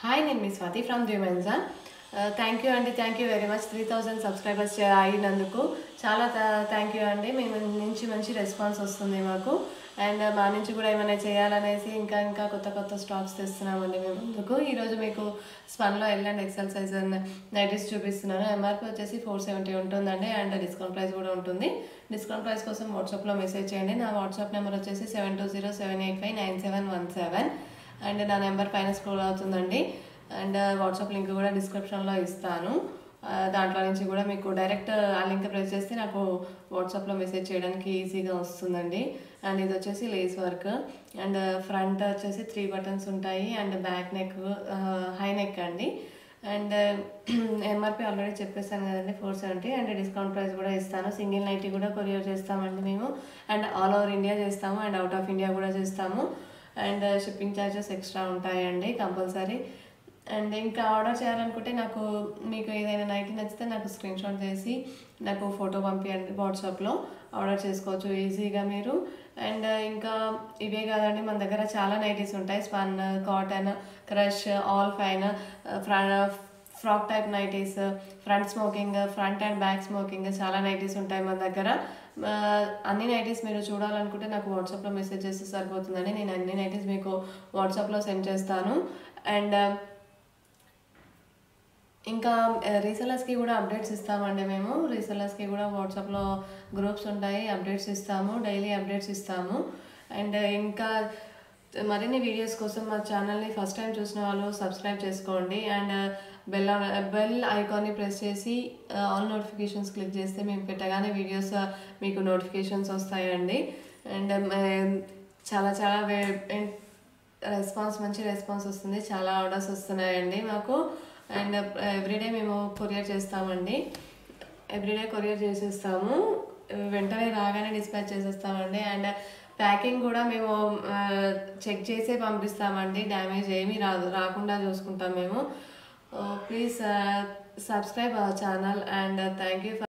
hi నేను మీ Swathi from ద్విమెన్జా థ్యాంక్ యూ అండి thank you very much three thousand subscribers అయినందుకు చాలా థ్యాంక్ యూ అండి మీ నుంచి మంచి రెస్పాన్స్ వస్తుంది మాకు అండ్ మా నుంచి కూడా ఏమైనా చేయాలనేసి ఇంకా ఇంకా కొత్త కొత్త స్టాక్స్ తెస్తున్నామండి మేము ముందుకు ఈరోజు మీకు స్పన్లో L and XL size nighties చూపిస్తున్నాను ఎంఆర్పి వచ్చేసి ఫోర్ సెవెంటీ ఉంటుందండి అండ్ డిస్కౌంట్ ప్రైస్ కూడా ఉంటుంది డిస్కౌంట్ ప్రైస్ కోసం వాట్సాప్లో మెసేజ్ చేయండి నా వాట్సాప్ నెంబర్ వచ్చేసి seven two zero seven eight five nine seven one seven and నా నెంబర్ పైన స్క్రోల్ అవుతుందండి అండ్ వాట్సాప్ లింక్ కూడా డిస్క్రిప్షన్లో ఇస్తాను ఆ, దాంట్లో నుంచి కూడా మీకు డైరెక్ట్ ఆ లింక్ ప్రెస్ చేస్తే నాకు వాట్సాప్లో మెసేజ్ చేయడానికి ఈజీగా వస్తుందండి అండ్ ఇది వచ్చేసి లేస్ వర్క్ అండ్ ఫ్రంట్ వచ్చేసి త్రీ బటన్స్ ఉంటాయి and back neck high neck అండి అండ్ ఎంఆర్పి ఆల్రెడీ చెప్పేసాను కదండి four seventy and discount price కూడా ఇస్తాను సింగిల్ నైటీ కూడా కొరియర్ చేస్తామండి మేము అండ్ ఆల్ ఓవర్ ఇండియా చేస్తాము అండ్ అవుట్ ఆఫ్ ఇండియా కూడా చేస్తాము అండ్ షిప్పింగ్ ఛార్జెస్ ఎక్స్ట్రా ఉంటాయండి కంపల్సరీ అండ్ ఇంకా ఆర్డర్ చేయాలనుకుంటే నాకు మీకు ఏదైనా నైట్ నచ్చితే నాకు స్క్రీన్ షాట్ చేసి నాకు ఫోటో పంపించండి వాట్సాప్లో ఆర్డర్ చేసుకోవచ్చు ఈజీగా మీరు అండ్ ఇంకా ఇవే కాదండి మన దగ్గర చాలా నైటీస్ ఉంటాయి spun cotton crush all fine frock type nighties front smocking front and back smocking చాలా నైటీస్ ఉంటాయి మన దగ్గర ఆ, అన్ని నైటీస్ మీరు చూడాలనుకుంటే నాకు వాట్సాప్లో మెసేజ్ చేస్తే సరిపోతుందండి నేను అన్ని నైటీస్ మీకు వాట్సాప్లో సెండ్ చేస్తాను అండ్ ఇంకా రీసెలర్స్కి కూడా అప్డేట్స్ ఇస్తామండి మేము రీసెలర్స్కి కూడా వాట్సాప్లో గ్రూప్స్ ఉంటాయి అప్డేట్స్ ఇస్తాము డైలీ అప్డేట్స్ ఇస్తాము అండ్ ఇంకా మరిన్ని వీడియోస్ కోసం మా ఛానల్ని ఫస్ట్ టైం చూసిన వాళ్ళు సబ్స్క్రైబ్ చేసుకోండి అండ్ బెల్ బెల్ ఐకాన్ని ప్రెస్ చేసి ఆల్ నోటిఫికేషన్స్ క్లిక్ చేస్తే మేము పెట్టగానే వీడియోస్ మీకు నోటిఫికేషన్స్ వస్తాయండి అండ్ చాలా చాలా రెస్పాన్స్ మంచి రెస్పాన్స్ వస్తుంది చాలా ఆర్డర్స్ వస్తున్నాయండి మాకు అండ్ ఎవ్రీడే మేము కొరియర్ చేస్తామండి ఎవ్రీడే కొరియర్ చేసేస్తాము వెంటనే రాగానే డిస్పాచ్ చేసేస్తామండి అండ్ ప్యాకింగ్ కూడా మేము చెక్ చేసే పంపిస్తామండి డ్యామేజ్ ఏమీ రాదు రాకుండా చూసుకుంటాం మేము please subscribe our channel and thank you